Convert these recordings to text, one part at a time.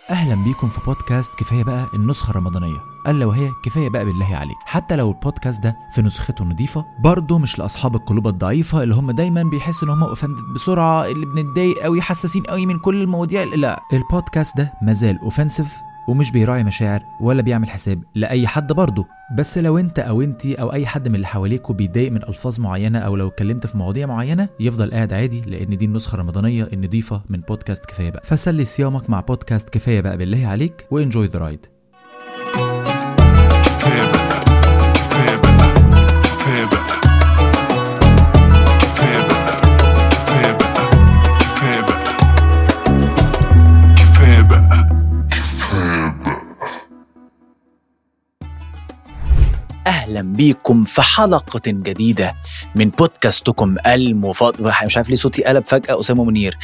اهلا بيكم في بودكاست كفايه بقى النسخه الرمضانيه الا وهي كفايه بقى بالله عليك حتى لو البودكاست ده في نسخته نظيفه برضه مش لاصحاب القلوب الضعيفه اللي هم دايما بيحسوا ان هم اوفندد بسرعه اللي بنتضايق قوي حساسين قوي من كل المواضيع لا البودكاست ده مازال اوفنسيف ومش بيراعي مشاعر ولا بيعمل حساب لاي حد برضه بس لو انت او انتي او اي حد من اللي حواليكوا بيتضايق من الفاظ معينه او لو اتكلمت في مواضيع معينه يفضل قاعد عادي لان دي النسخه الرمضانيه النظيفه من بودكاست كفايه بقى فسلي صيامك مع بودكاست كفايه بقى بالله عليك وانجوي ذا رايد كفاية بقى كفاية بقى كفاية بقى كفاية بقى كفاية بقى كفاية بقى كفاية بقى اهلا بيكم في حلقه جديده من بودكاستكم المفضل مش عارف ليه صوتي قلب فجاه اسامه منير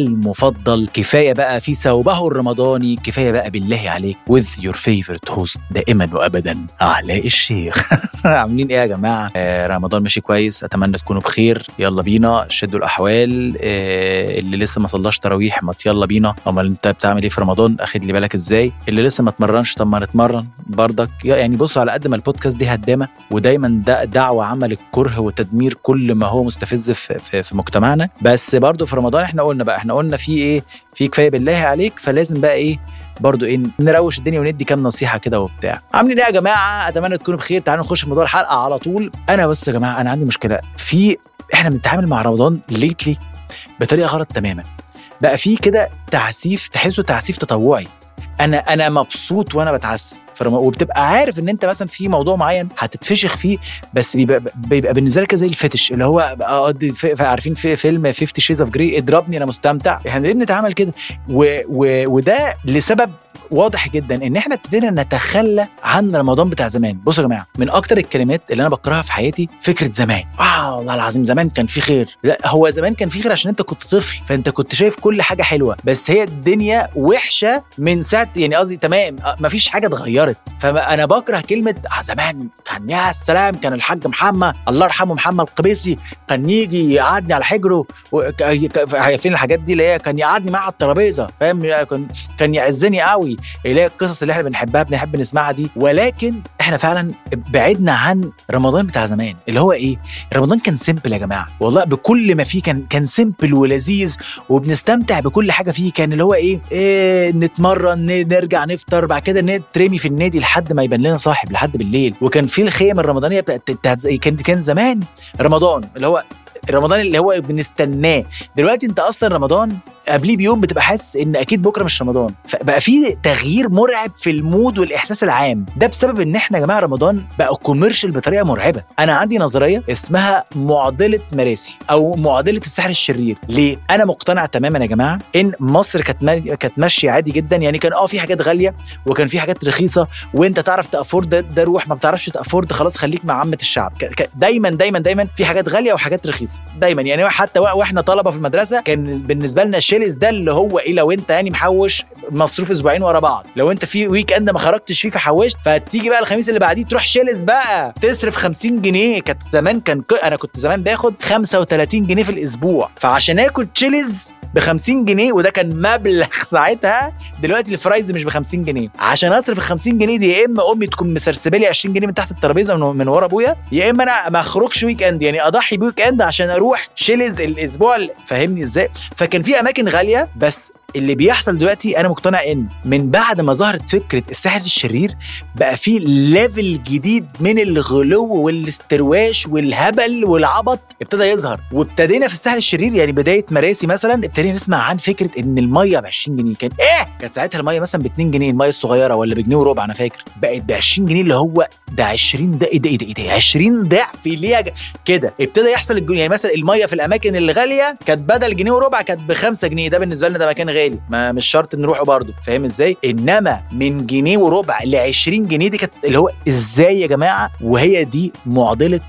المفضل كفايه بقى في ثوبه الرمضاني كفايه بقى بالله عليك with your favorite host دائما وابدا علاء الشيخ عاملين ايه يا جماعه آه رمضان ماشي كويس اتمنى تكونوا بخير يلا بينا شدوا الاحوال آه اللي لسه ما صلاش تراويح ما يلا بينا امال انت بتعمل ايه في رمضان اخد لي بالك ازاي اللي لسه ما اتمرنش طب ما نتمرن برضك يعني بصوا على قد ما البودكاست دي هدامه ودايما ده دعوه عمل الكره وتدمير كل ما هو مستفز في, في, في مجتمعنا بس برضو في رمضان احنا قلنا بقى احنا قلنا في ايه في كفايه بالله عليك فلازم بقى ايه برضو ايه نروش الدنيا وندي كام نصيحه كده وبتاع عاملين ايه يا جماعه اتمنى تكونوا بخير تعالوا نخش في موضوع الحلقه على طول انا بس يا جماعه انا عندي مشكله في احنا بنتعامل مع رمضان ليتلي بطريقه غلط تماما بقى في كده تعسيف تحسه تعسيف تطوعي انا انا مبسوط وانا بتعسف فرم- وبتبقى عارف ان انت مثلا في موضوع معين هتتفشخ فيه بس بيبقى, بيبقى بالنسبه لك زي الفتش اللي هو اقضي في عارفين في فيلم 50 شيز اوف جري اضربني انا مستمتع احنا ليه بنتعامل كده و و وده لسبب واضح جدا ان احنا ابتدينا نتخلى عن رمضان بتاع زمان بصوا يا جماعه من اكتر الكلمات اللي انا بكرهها في حياتي فكره زمان اه والله العظيم زمان كان في خير لا هو زمان كان في خير عشان انت كنت طفل فانت كنت شايف كل حاجه حلوه بس هي الدنيا وحشه من ساعه يعني قصدي تمام آه، مفيش حاجه اتغيرت فانا بكره كلمه آه زمان كان يا سلام كان الحاج محمد الله يرحمه محمد القبيسي كان يجي يقعدني على حجره وك- ك- عارفين الحاجات دي اللي هي كان يقعدني معاه على الترابيزه فاهم كان كان يعزني قوي اللي هي القصص اللي احنا بنحبها بنحب نسمعها دي ولكن احنا فعلا بعدنا عن رمضان بتاع زمان اللي هو ايه رمضان كان سيمبل يا جماعه والله بكل ما فيه كان كان سيمبل ولذيذ وبنستمتع بكل حاجه فيه كان اللي هو ايه, إيه نتمرن ن- نرجع نفطر بعد كده نترمي في النادي لحد ما يبان لنا صاحب لحد بالليل وكان في الخيم الرمضانيه بتاعت بتاعت زي- كان كان زمان رمضان اللي هو رمضان اللي هو بنستناه دلوقتي انت اصلا رمضان قبليه بيوم بتبقى حاسس ان اكيد بكره مش رمضان فبقى في تغيير مرعب في المود والاحساس العام ده بسبب ان احنا يا جماعه رمضان بقى كوميرشال بطريقه مرعبه انا عندي نظريه اسمها معضله مراسي او معضله السحر الشرير ليه انا مقتنع تماما يا جماعه ان مصر كانت ما- كانت ماشيه عادي جدا يعني كان اه في حاجات غاليه وكان في حاجات رخيصه وانت تعرف تافورد ده, ده روح ما بتعرفش تافورد خلاص خليك مع عامه الشعب ك- ك- دايما دايما دايما في حاجات غاليه وحاجات رخيصه دايما يعني حتى وا- واحنا طلبه في المدرسه كان بالنسبه لنا الشيلز ده اللي هو ايه لو انت يعني محوش مصروف اسبوعين ورا بعض لو انت في ويك اند ما خرجتش فيه فحوشت فتيجي بقى الخميس اللي بعديه تروح شيلز بقى تصرف 50 جنيه كانت زمان كان ك... انا كنت زمان باخد 35 جنيه في الاسبوع فعشان اكل تشيلز ب 50 جنيه وده كان مبلغ ساعتها دلوقتي الفرايز مش ب 50 جنيه عشان اصرف ال 50 جنيه دي يا اما امي تكون مسرسبه لي 20 جنيه من تحت الترابيزه من, من ورا ابويا يا اما انا ما اخرجش ويك اند يعني اضحي بويك اند عشان اروح شيلز الاسبوع اللي- فاهمني ازاي فكان في اماكن غاليه بس اللي بيحصل دلوقتي انا مقتنع ان من بعد ما ظهرت فكره السحر الشرير بقى في ليفل جديد من الغلو والاسترواش والهبل والعبط ابتدى يظهر وابتدينا في السحر الشرير يعني بدايه مراسي مثلا ابتدينا نسمع عن فكره ان الميه ب 20 جنيه كان ايه كانت ساعتها الميه مثلا ب 2 جنيه الميه الصغيره ولا بجنيه وربع انا فاكر بقت ب 20 جنيه اللي هو ده 20 ده ايه ده ايه ده, إيه ده 20 ضعف ليه يا ج- كده ابتدى يحصل الجنيه يعني مثلا الميه في الاماكن الغاليه كانت بدل جنيه وربع كانت ب 5 جنيه ده بالنسبه لنا ده مكان غالي ما مش شرط نروحه برضه فاهم ازاي انما من جنيه وربع ل 20 جنيه دي كانت اللي هو ازاي يا جماعه وهي دي معضله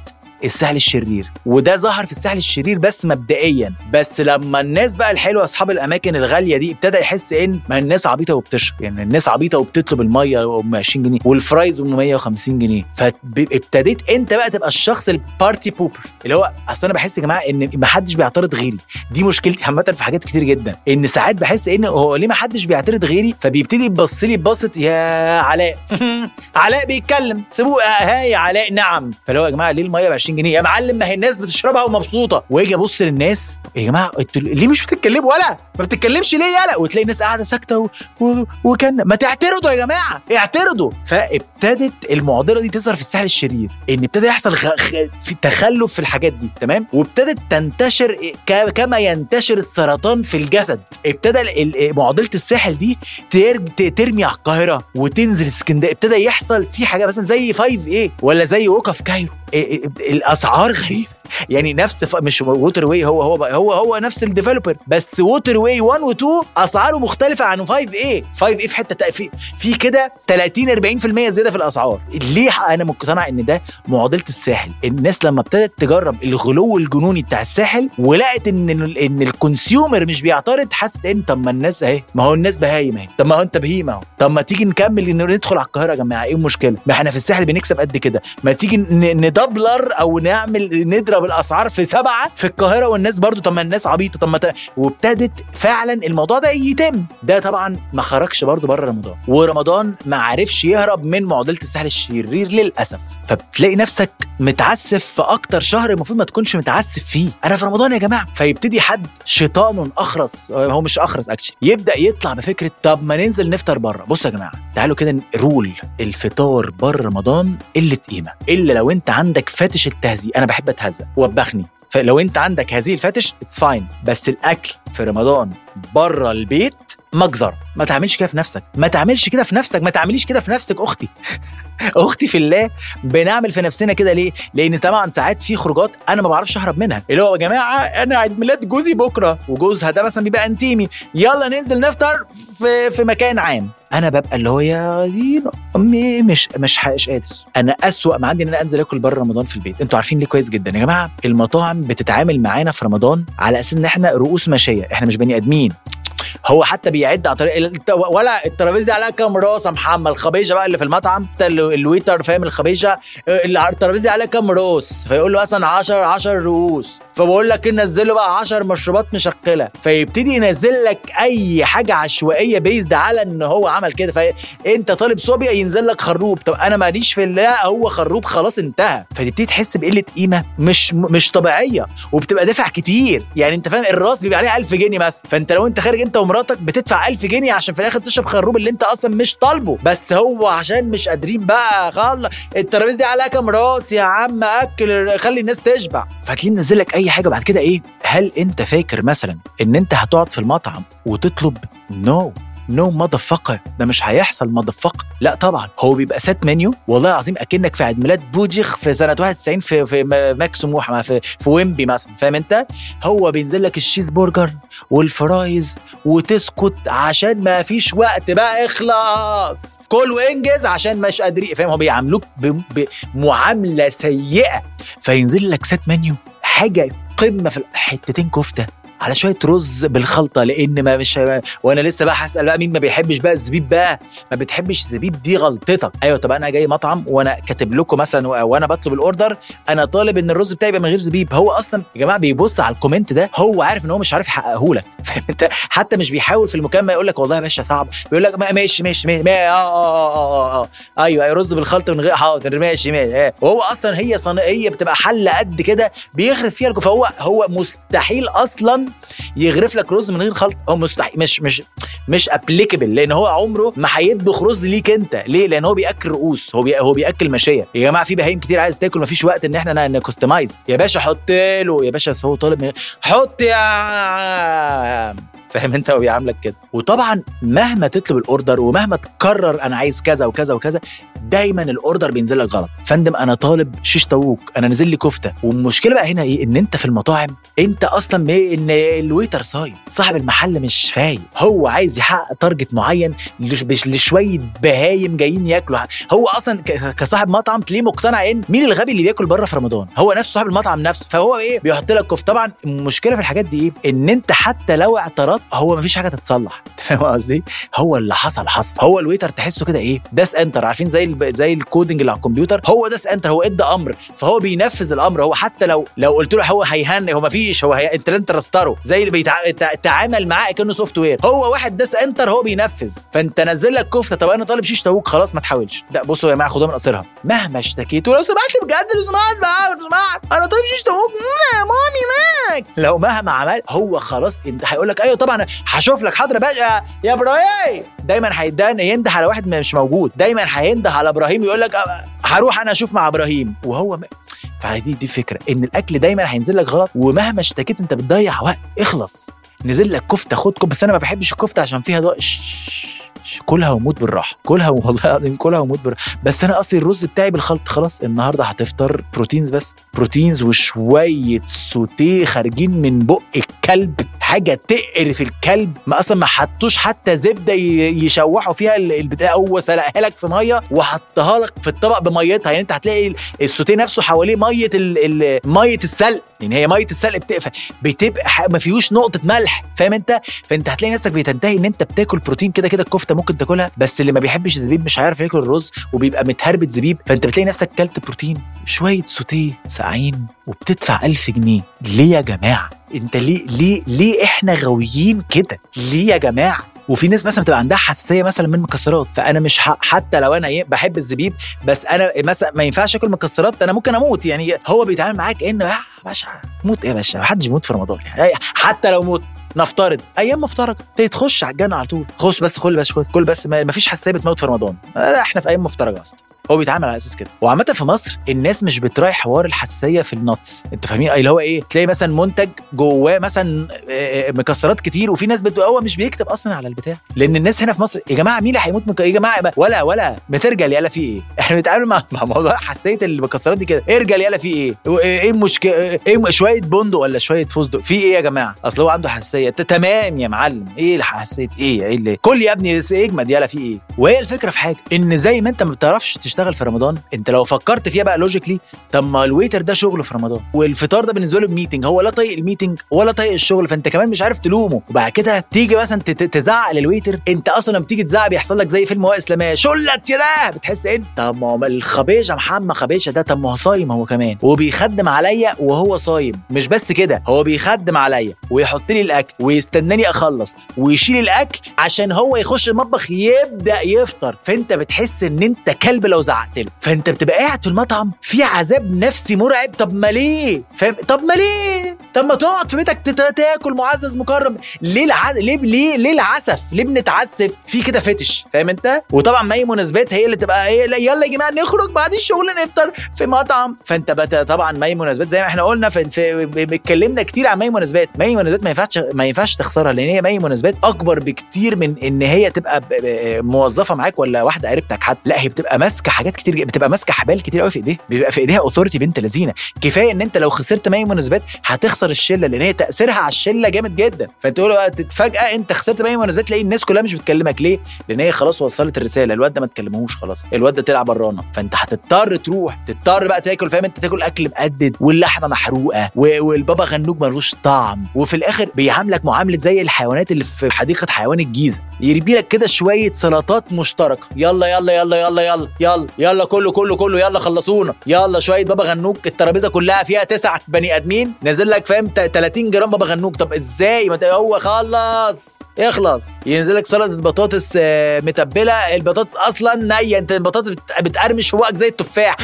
الساحل الشرير وده ظهر في الساحل الشرير بس مبدئيا بس لما الناس بقى الحلوه اصحاب الاماكن الغاليه دي ابتدى يحس ان ما الناس عبيطه وبتشرب يعني الناس عبيطه وبتطلب الميه ب 20 جنيه والفرايز ب 150 جنيه فابتديت انت بقى تبقى الشخص البارتي بوبر اللي هو اصل انا بحس يا جماعه ان ما حدش بيعترض غيري دي مشكلتي عامه في حاجات كتير جدا ان ساعات بحس ان هو ليه ما حدش بيعترض غيري فبيبتدي يبص لي ببصه يا علاء علاء بيتكلم سيبوه آه، هاي علاء نعم فاللي هو يا جماعه ليه الميه ب 20 جنيه يا معلم ما هي الناس بتشربها ومبسوطه واجي ابص للناس يا جماعه انتوا ليه مش بتتكلموا ولا ما بتتكلمش ليه يالا وتلاقي الناس قاعده ساكته و... و... وكان ما تعترضوا يا جماعه اعترضوا فابتدت المعضله دي تظهر في الساحل الشرير ان ابتدى يحصل خ... خ... في تخلف في الحاجات دي تمام وابتدت تنتشر ك... كما ينتشر السرطان في الجسد ابتدى ال- ال- معضله الساحل دي تر... ت- ترمي على القاهره وتنزل اسكندريه ابتدى يحصل في حاجه مثلا زي 5 ايه ولا زي وقف كايرو إيه إيه الاسعار غريبه يعني نفس ف... مش ووتر واي هو هو هو هو نفس الديفلوبر بس ووتر واي 1 و 2 اسعاره مختلفه عن 5 ايه 5 ايه في حته تا- في في كده 30 40% زياده في الاسعار ليه انا مقتنع ان ده معضله الساحل الناس لما ابتدت تجرب الغلو الجنوني بتاع الساحل ولقت ان ال- ان الكونسيومر مش بيعترض حست ان طب ما الناس اهي ما هو الناس بهايم اهي طب ما هو انت بهيمه اهو طب ما تيجي نكمل إن ندخل على القاهره يا جماعه ايه المشكله ما احنا في الساحل بنكسب قد كده ما تيجي ن- ندبلر او نعمل نضرب الاسعار في سبعه في القاهره والناس برضو طب ما الناس عبيطه طب ما ت... وابتدت فعلا الموضوع ده يتم ده طبعا ما خرجش برضو بره رمضان ورمضان ما عرفش يهرب من معضله الساحل الشرير للاسف فبتلاقي نفسك متعسف في اكتر شهر المفروض ما تكونش متعسف فيه انا في رمضان يا جماعه فيبتدي حد شيطان اخرس هو مش اخرس اكشلي يبدا يطلع بفكره طب ما ننزل نفطر بره بصوا يا جماعه تعالوا كده رول الفطار بره رمضان قله قيمه الا لو انت عندك فاتش التهزيء انا بحب اتهزأ وبخني فلو انت عندك هذه الفاتش اتس فاين بس الاكل في رمضان بره البيت مجزره ما تعملش كده في نفسك ما تعملش كده في نفسك ما تعمليش كده في نفسك اختي اختي في الله بنعمل في نفسنا كده ليه لان طبعا ساعات في خروجات انا ما بعرفش اهرب منها اللي هو يا جماعه انا عيد ميلاد جوزي بكره وجوزها ده مثلا بيبقى انتيمي يلا ننزل نفطر في في مكان عام انا ببقى اللي هو يا دين امي مش مش ح- مش قادر انا اسوأ ما عندي ان انا انزل اكل بره رمضان في البيت انتوا عارفين ليه كويس جدا يا جماعه المطاعم بتتعامل معانا في رمضان على اساس ان احنا رؤوس ماشيه احنا مش بني ادمين هو حتى بيعد على طريق الت- ولا الترابيزه دي عليها كام راس يا محمد الخبيشه بقى اللي في المطعم انت ال- الويتر فاهم الخبيشه ال- الترابيزه دي عليها كام راس فيقول له مثلا 10 10 رؤوس فبقول لك إيه، نزل له بقى 10 مشروبات مشكله فيبتدي ينزل لك اي حاجه عشوائيه بيزد على ان هو عمل كده فانت طالب صوبيا ينزل لك خروب طب انا ماليش في لا هو خروب خلاص انتهى فتبتدي تحس بقله قيمه مش مش طبيعيه وبتبقى دافع كتير يعني انت فاهم الراس بيبقى عليها 1000 جنيه مثلا فانت لو انت خارج انت ومراتك بتدفع 1000 جنيه عشان في الاخر تشرب خروب اللي انت اصلا مش طالبه بس هو عشان مش قادرين بقى خلص الترابيزه دي عليها كام راس يا عم اكل خلي الناس تشبع فتلاقيه منزل لك اي حاجه بعد كده ايه هل انت فاكر مثلا ان انت هتقعد في المطعم وتطلب نو نو مضفقة ده مش هيحصل مضفقة لا طبعا هو بيبقى سات منيو والله العظيم اكنك في عيد ميلاد بوجيخ في سنه 91 في في م- ماك سموحه في في ويمبي مثلا فاهم انت هو بينزل لك الشيز برجر والفرايز وتسكت عشان ما فيش وقت بقى اخلص كل وانجز عشان مش قادرين فاهم هو بيعاملوك ب- بمعامله سيئه فينزل لك سات منيو حاجه قمه في حتتين كفته على شويه رز بالخلطه لان ما مش وانا لسه بقى هسال بقى مين ما بيحبش بقى الزبيب بقى ما بتحبش الزبيب دي غلطتك ايوه طب انا جاي مطعم وانا كاتب لكم مثلا و- وانا بطلب الاوردر انا طالب ان الرز بتاعي يبقى من غير زبيب هو اصلا يا جماعه بيبص على الكومنت ده هو عارف ان هو مش عارف يحققه لك فاهم انت حتى مش بيحاول في المكالمه يقول لك والله يا باشا صعب بيقول لك ما- ماشي ماشي ماشي ما- اه اه اه اه اه ايوه أيوة، رز بالخلطه من غير حاضر ماشي ماشي آه. وهو اصلا هي صينيه بتبقى حله قد كده بيغرف فيها الج- فهو هو مستحيل اصلا يغرف لك رز من غير خلط هو مستحيل مش مش مش ابليكابل لان هو عمره ما هيطبخ رز ليك انت ليه لان هو بياكل رؤوس هو بي... هو بياكل مشيه يا جماعه في بهايم كتير عايز تاكل مفيش وقت ان احنا نكستمايز يا باشا حط له يا باشا أصل هو طالب من... حط يا عم فاهم انت هو بيعاملك كده وطبعا مهما تطلب الاوردر ومهما تكرر انا عايز كذا وكذا وكذا دايما الاوردر بينزل لك غلط فندم انا طالب شيش طاووق انا نازل لي كفته والمشكله بقى هنا ايه ان انت في المطاعم انت اصلا م- ان الويتر صايم صاحب المحل مش فايق هو عايز يحقق تارجت معين لش- بش- لشويه بهايم جايين ياكلوا هو اصلا ك- كصاحب مطعم تلاقيه مقتنع ان مين الغبي اللي بياكل بره في رمضان هو نفسه صاحب المطعم نفسه فهو ايه بيحط لك كفته طبعا المشكله في الحاجات دي ايه ان انت حتى لو اعترضت هو مفيش حاجه تتصلح فاهم قصدي هو اللي حصل حصل هو الويتر تحسه كده ايه داس انتر عارفين زي الب... زي الكودنج اللي على الكمبيوتر هو داس انتر هو ادى امر فهو بينفذ الامر هو حتى لو لو قلت له هو هيهني هو مفيش هو هي... انت لن ترستره زي اللي بيتع... تع- تعامل معاه كانه سوفت وير هو واحد داس انتر هو بينفذ فانت نزل لك كفته طب انا طالب شيش طاووق خلاص ما تحاولش لا بصوا يا جماعه خدوها من قصرها مهما اشتكيت ولو سمحت بجد لو سمحت بقى لو سمحت انا طالب شيش طاووق مم، يا مامي ماك لو مهما عمل هو خلاص انت هيقول لك ايوه طبعا هشوف لك حاضر يا باشا يا ابراهيم دايما هيدان ينده على واحد مش موجود دايما هينده على ابراهيم يقول لك أه، هروح انا اشوف مع ابراهيم وهو م... فدي دي الفكره ان الاكل دايما هينزل لك غلط ومهما اشتكيت انت بتضيع وقت اخلص نزل لك كفته خد كفته بس انا ما بحبش الكفته عشان فيها ضوء كلها وموت بالراحه كلها والله العظيم كلها وموت بالراحه بس انا اصلي الرز بتاعي بالخلط خلاص النهارده هتفطر بروتينز بس بروتينز وشويه سوتيه خارجين من بق الكلب حاجه تقرف الكلب ما اصلا ما حطوش حتى زبده ي- يشوحوا فيها ال- البتاع هو سلقها لك في ميه وحطها لك في الطبق بميتها يعني انت هتلاقي ال- السوتيه نفسه حواليه ميه ال ال ميه السلق يعني هي ميه السلق بتقفل بتبقى ح- ما فيهوش نقطه ملح فاهم انت فانت هتلاقي نفسك بتنتهي ان انت بتاكل بروتين كده كده الكفته ممكن تاكلها بس اللي ما بيحبش الزبيب مش هيعرف ياكل الرز وبيبقى متهربت زبيب فانت بتلاقي نفسك كلت بروتين شويه سوتيه ساقعين وبتدفع ألف جنيه ليه يا جماعه انت ليه ليه ليه احنا غاويين كده ليه يا جماعه وفي ناس مثلا بتبقى عندها حساسيه مثلا من المكسرات فانا مش ح... حتى لو انا إيه بحب الزبيب بس انا مثلا ما ينفعش اكل مكسرات انا ممكن اموت يعني هو بيتعامل معاك انه يا باشا موت ايه يا باشا محدش بيموت في رمضان يعني حتى لو موت نفترض ايام مفترجه تخش على الجنه على طول خش بس كل بس كل بس ما ما فيش حساسيه بتموت في رمضان آه، احنا في ايام مفترجه اصلا هو بيتعامل على اساس كده وعامه في مصر الناس مش بتراعي حوار الحساسيه في النتس انتوا فاهمين اللي هو ايه تلاقي مثلا منتج جواه مثلا آه، آه، مكسرات كتير وفي ناس بت... هو مش بيكتب اصلا على البتاع لان الناس هنا في مصر يا جماعه مين اللي هيموت مك... يا جماعه بقى- ولا ولا بترجل يالا في ايه احنا بنتعامل مع مع موضوع حساسيه المكسرات دي كده ارجل يالا في ايه و- ايه المشكله ايه م- شويه بندق ولا شويه فستق في ايه يا جماعه اصل هو عنده حساسيه ت- تمام يا معلم ايه الحساسيه ايه ايه اللي كل يا ابني اجمد يالا في ايه وهي الفكره في حاجه ان زي ما انت ما بتعرفش تشتغل في رمضان انت لو فكرت فيها بقى لوجيكلي طب ما الويتر ده شغله في رمضان والفطار ده بالنسبه له ميتنج هو لا طايق الميتنج ولا طايق الشغل فانت كمان مش عارف تلومه وبعد كده تيجي مثلا تت- تزعق للويتر انت اصلا لما تيجي تزعق بيحصل لك زي فيلم وائل اسلاميه شلت يا ده بتحس ايه طب ما هو الخبيجه محمد خبيجه ده طب ما هو صايم هو كمان وبيخدم عليا وهو صايم مش بس كده هو بيخدم عليا ويحط لي الاكل ويستناني اخلص ويشيل الاكل عشان هو يخش المطبخ يبدا يفطر فانت بتحس ان انت كلب لو زعقت له فانت بتبقى قاعد في المطعم في عذاب نفسي مرعب طب ما ليه فاهم طب ما ليه طب ما تقعد في بيتك تت- تاكل معزز مكرم ليه الع... ليه ليه ليه العسف ليه بنتعسف في كده فتش فاهم انت وطبعا ما هي مناسبات هي اللي تبقى ايه لا يلا يا جماعه نخرج بعد الشغل نفطر في مطعم فانت بت... طبعا ما هي مناسبات زي ما احنا قلنا في, في... ب- اتكلمنا كتير عن ما هي مناسبات ما هي مناسبات ما ينفعش ما ينفعش تخسرها لان هي ما هي مناسبات اكبر بكتير من ان هي تبقى ب... ب... موظفه معاك ولا واحده قريبتك حتى لا هي بتبقى ماسكه حاجات كتير ج- بتبقى ماسكه حبال كتير قوي في ايديها بيبقى في ايديها اوثورتي بنت لذينه كفايه ان انت لو خسرت ما هي مناسبات هتخسر الشله لان هي تاثيرها على الشله جامد جدا فانت تقول بقى فجاه انت خسرت ما هي مناسبات تلاقي الناس كلها مش بتكلمك ليه لان هي خلاص وصلت الرساله الواد ده ما تكلمهوش خلاص الواد ده طلع برانا فانت هتضطر تروح تضطر بقى تاكل فاهم انت تاكل اكل مقدد واللحمه محروقه و- والبابا غنوج ملوش طعم وفي الاخر بيعاملك معامله زي الحيوانات اللي في حديقه حيوان الجيزه يربي لك كده شويه سلطات مشتركه يلا يلا يلا يلا يلا يلا يلا كله كله كله يلا خلصونا يلا شويه بابا غنوج الترابيزه كلها فيها تسعة بني ادمين نازل لك فاهم ت- 30 جرام بابا غنوج طب ازاي ما ت- هو خلص اخلص ينزل لك سلطه بطاطس آه، متبله البطاطس اصلا نيه انت البطاطس بت- بتقرمش في بقك زي التفاح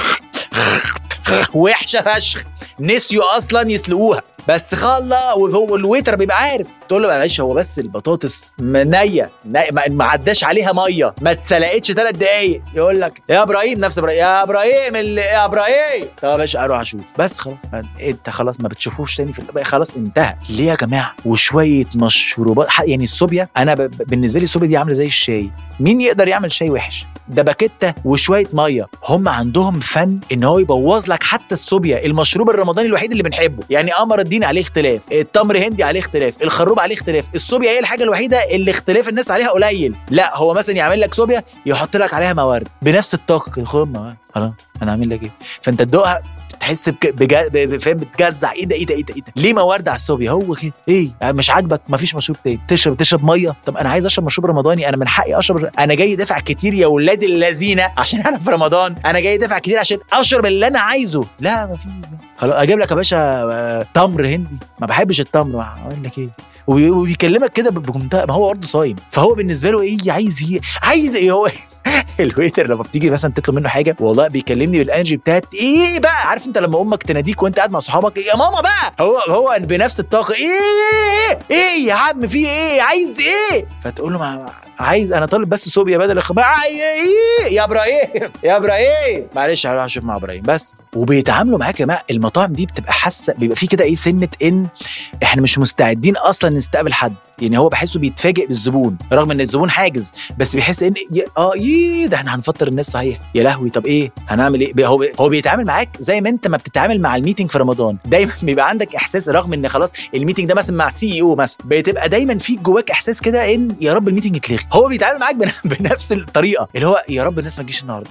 وحشه فشخ نسيوا اصلا يسلقوها بس خلا وهو الويتر بيبقى عارف تقول له معلش هو بس البطاطس م- نيه نية، ما- ما عداش عليها ميه ما اتسلقتش ثلاث دقايق يقول لك يا ابراهيم نفس ابراهيم يا ابراهيم ال- يا ابراهيم طب يا باشا اروح اشوف بس خلاص انت خلاص ما بتشوفوش تاني في ال- خلاص انتهى ليه يا جماعه وشويه مشروبات ح- يعني الصوبيا انا ب... ب- بالنسبه لي الصوبيا دي عامله زي الشاي مين يقدر يعمل شاي وحش ده باكيته وشويه ميه هم عندهم فن ان هو يبوظ لك حتى الصوبيا المشروب الرمضاني الوحيد اللي بنحبه يعني قمر الدين عليه اختلاف التمر هندي عليه اختلاف الخروب عليه اختلاف الصوبيا هي الحاجه الوحيده اللي اختلاف الناس عليها قليل لا هو مثلا يعمل لك صوبيا يحط لك عليها موارد بنفس الطاقه كده خد موارد خلاص انا عامل لك ايه فانت تدوقها تحس بك- بجا... ب- ب- فاهم بتجزع ايه ده ايه ده ايه ده ايه ده ليه موارد على الصوبيا هو كده ايه يعني مش عاجبك مفيش مشروب تاني تشرب تشرب ميه طب انا عايز اشرب مشروب رمضاني انا من حقي اشرب انا جاي دافع كتير يا ولاد اللذينه عشان انا في رمضان انا جاي دافع كتير عشان اشرب اللي انا عايزه لا ما في خلاص اجيب لك يا باشا آه، تمر هندي ما بحبش التمر ما اقول لك ايه وبي- وبيكلمك كده بمنتهى ما هو برضه صايم فهو بالنسبه له ايه عايز ايه عايز ايه هو الويتر لما بتيجي مثلا تطلب منه حاجه والله بيكلمني بالانرجي بتاعت ايه بقى عارف انت لما امك تناديك وانت قاعد مع صحابك يا ماما بقى هو هو بنفس الطاقه ايه ايه يا عم في ايه عايز ايه فتقول له ما عايز انا طالب بس صوبيا بدل الخباء ايه يا ابراهيم يا ابراهيم معلش هروح اشوف مع ابراهيم بس وبيتعاملوا معاك يا جماعه المطاعم دي بتبقى حاسه بيبقى في كده ايه سنه ان احنا مش مستعدين اصلا نستقبل حد يعني هو بحسه بيتفاجئ بالزبون رغم ان الزبون حاجز بس بيحس ان ي- اه ايه ده احنا هنفطر الناس صحيح يا لهوي طب ايه هنعمل ايه هو هو بيتعامل معاك زي ما انت ما بتتعامل مع الميتنج في رمضان دايما بيبقى عندك احساس رغم ان خلاص الميتنج ده مثلا مع سي اي او مثلا بتبقى دايما في جواك احساس كده ان يا رب الميتنج يتلغي هو بيتعامل معاك بن- بنفس الطريقه اللي هو يا رب الناس ما تجيش النهارده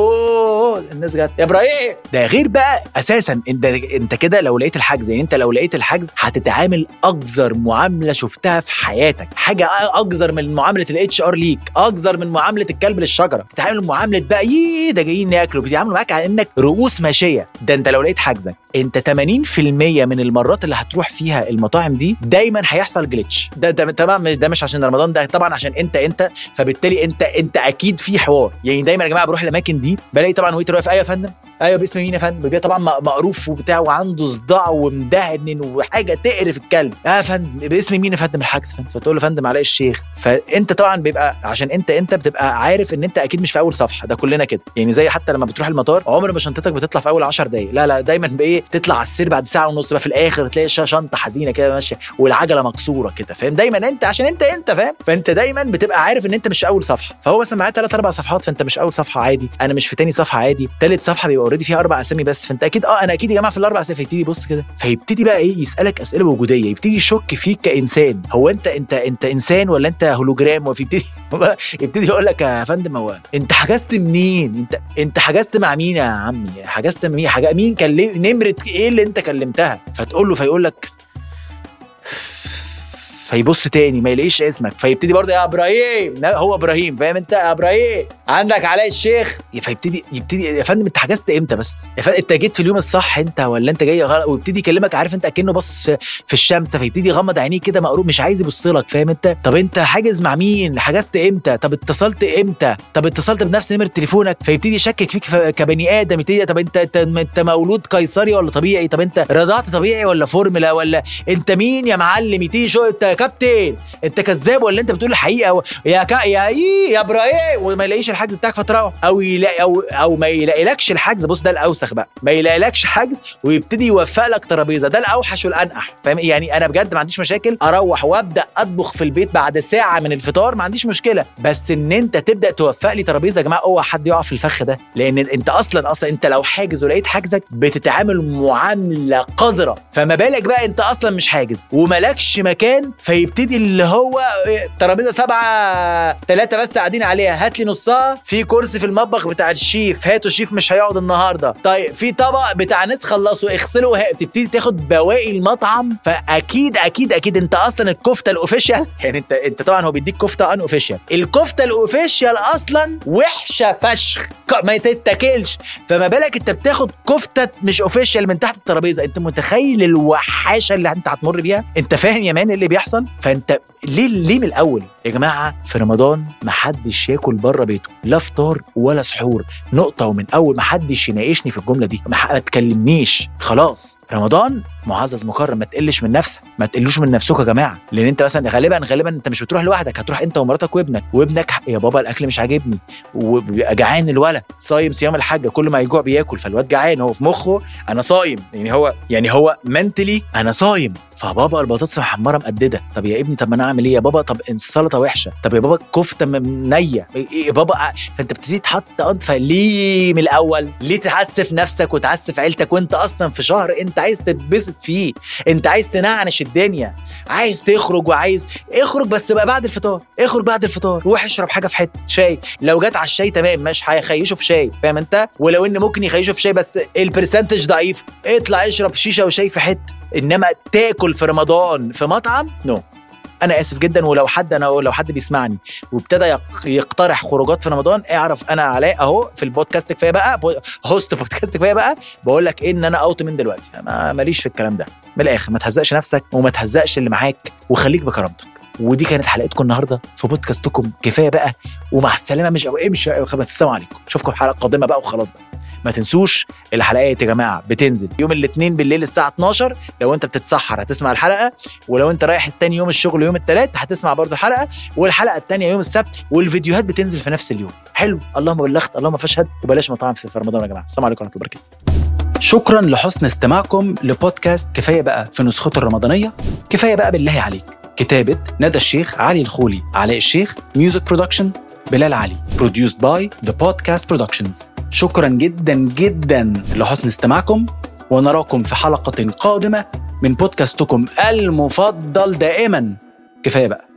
يو الناس جت يا ابراهيم ده غير بقى اساسا انت انت كده لو لقيت الحجز يعني انت لو لقيت الحجز هتتعامل اقذر معامله شفتها في حياتك حاجه اقذر من معامله الاتش ار ليك اقذر من معامله الكلب للشجره بتتعامل معامله بقى ييه ده جايين ناكلوا بيتعاملوا معاك على انك رؤوس ماشيه ده انت لو لقيت حجزك انت 80% من المرات اللي هتروح فيها المطاعم دي دايما هيحصل جليتش ده ده طبعا ده مش عشان رمضان ده طبعا عشان انت انت فبالتالي انت انت اكيد في حوار يعني دايما يا جماعه بروح الاماكن دي بلاقي طبعا ويتر واقف ايوه يا فندم ايوه باسم مين يا فندم بيبقى طبعا م- مقروف وبتاع وعنده صداع ومدهن وحاجه تقرف الكلب اه يا فندم باسم مين يا فندم الحجز فندم فتقول له فندم علاء الشيخ فانت طبعا بيبقى عشان انت انت بتبقى عارف ان انت اكيد مش في اول صفحه ده كلنا كده يعني زي حتى لما بتروح المطار عمر ما شنطتك بتطلع في اول 10 دقايق لا لا دايما بايه تطلع على السير بعد ساعه ونص بقى في الاخر تلاقي ش- شنطه حزينه كده ماشيه والعجله مكسوره كده فاهم دايما انت عشان انت انت فاهم فانت دايما بتبقى عارف ان انت مش في اول صفحه فهو مثلا معاه ثلاث اربع صفحات فانت مش اول صفحه عادي انا مش في تاني صفحه عادي ثالث صفحه بيبقى اوريدي فيها اربع اسامي بس فانت اكيد اه انا اكيد يا جماعه في الاربع اسامي فيبتدي يبص كده فيبتدي بقى ايه يسالك اسئله وجوديه يبتدي يشك فيك كانسان هو انت انت انت انسان ولا انت هولوجرام ويبتدي يبتدي يقول لك يا فندم هو انت حجزت منين انت انت حجزت مع مين يا عمي حجزت مع مين حاجة مين كلم نمره ايه اللي انت كلمتها فتقول له فيقول لك فيبص تاني ما يلاقيش اسمك فيبتدي برضه يا ابراهيم لا هو ابراهيم فاهم انت يا ابراهيم عندك علاء الشيخ فيبتدي يبتدي يا فندم انت حجزت امتى بس يا فندم انت جيت في اليوم الصح انت ولا انت جاي غلط ويبتدي يكلمك عارف انت اكنه باصص في, في الشمس فيبتدي يغمض عينيه كده مقروب مش عايز يبص لك فاهم انت طب انت حاجز مع مين حجزت امتى طب اتصلت امتى طب اتصلت بنفس نمره تليفونك فيبتدي يشكك فيك ف- كبني ادم يبتدي طب انت انت, انت مولود قيصري ولا طبيعي طب انت رضعت طبيعي ولا فورمولا ولا انت مين يا معلم يبتدي شو انت يا كابتن انت كذاب ولا انت بتقول الحقيقه و... يا كا... يا ايه يا ابراهيم وما يلاقيش الحجز بتاعك فتروح او يلاقي او او ما يلاقيلكش الحجز بص ده الاوسخ بقى ما يلاقيلكش حجز ويبتدي يوفق لك ترابيزه ده الاوحش والانقح فاهم يعني انا بجد ما عنديش مشاكل اروح وابدا اطبخ في البيت بعد ساعه من الفطار ما عنديش مشكله بس ان انت تبدا توفق لي ترابيزه يا جماعه اوعى حد يقع في الفخ ده لان انت اصلا اصلا انت لو حاجز ولقيت حجزك بتتعامل معامله قذره فما بالك بقى انت اصلا مش حاجز وملكش مكان فيبتدي اللي هو إيه، ترابيزه سبعه ثلاثه بس قاعدين عليها هات لي نصها في كرسي في المطبخ بتاع الشيف هاتوا الشيف مش هيقعد النهارده طيب في طبق بتاع ناس خلصوا اغسلوا وه- تبتدي تاخد بواقي المطعم فاكيد اكيد اكيد انت اصلا الكفته الاوفيشال يعني انت انت طبعا هو بيديك كفته ان اوفيشال الكفته الاوفيشال اصلا وحشه فشخ ك- ما تتاكلش فما بالك انت بتاخد كفته مش اوفيشال من تحت الترابيزه انت متخيل الوحاشه اللي انت هتمر بيها انت فاهم يا مان إيه اللي بيحصل فانت ليه ليه من الاول يا جماعه في رمضان ما حدش ياكل بره بيته لا فطار ولا سحور نقطه ومن اول ما حدش يناقشني في الجمله دي ما ح- ما تكلمنيش خلاص رمضان معزز مكرم ما تقلش من نفسك ما تقلوش من نفسكم يا جماعه لان انت مثلا غالبا غالبا انت مش بتروح لوحدك هتروح انت ومراتك وابنك وابنك ح- يا بابا الاكل مش عاجبني وبيبقى جعان الولد صايم صيام الحاجه كل ما يجوع بياكل فالواد جعان هو في مخه انا صايم يعني هو يعني هو منتلي انا صايم فبابا البطاطس محمره مقدده طب يا ابني طب ما انا اعمل ايه يا بابا طب السلطه وحشه طب يا بابا الكفته م- نيه إيه يا بابا فانت بتبتدي تحط انف ليه من الاول ليه تعسف نفسك وتعسف عيلتك وانت اصلا في شهر انت عايز تتبسط فيه انت عايز تنعنش الدنيا عايز تخرج وعايز اخرج بس بقى بعد الفطار اخرج بعد الفطار روح اشرب حاجه في حته شاي لو جت على الشاي تمام مش هيخيشه في شاي فاهم انت ولو ان ممكن يخيشه في شاي بس البرسنتج ضعيف اطلع اشرب شيشه وشاي في حته انما تاكل في رمضان في مطعم نو no. انا اسف جدا ولو حد انا لو حد بيسمعني وابتدى يق- يقترح خروجات في رمضان اعرف انا علاء اهو في البودكاست كفايه بقى بو- هوست بودكاست كفايه بقى بقول لك ان انا اوت من دلوقتي ما ماليش في الكلام ده من الاخر ما تهزقش نفسك وما تهزقش اللي معاك وخليك بكرامتك ودي كانت حلقتكم النهارده في بودكاستكم كفايه بقى ومع السلامه مش امشي السلام عليكم اشوفكم الحلقه القادمه بقى وخلاص بقى ما تنسوش الحلقات يا جماعه بتنزل يوم الاثنين بالليل الساعه 12 لو انت بتتسحر هتسمع الحلقه ولو انت رايح التاني يوم الشغل يوم الثلاث هتسمع برضو الحلقه والحلقه الثانيه يوم السبت والفيديوهات بتنزل في نفس اليوم حلو اللهم بلغت اللهم فاشهد وبلاش مطاعم في رمضان يا جماعه السلام عليكم ورحمه الله وبركاته شكرا لحسن استماعكم لبودكاست كفايه بقى في نسخته الرمضانيه كفايه بقى بالله عليك كتابه ندى الشيخ علي الخولي علاء الشيخ ميوزك برودكشن بلال علي produced by The Podcast Productions شكرا جدا جدا لحسن استماعكم ونراكم في حلقة قادمة من بودكاستكم المفضل دائما كفاية بقى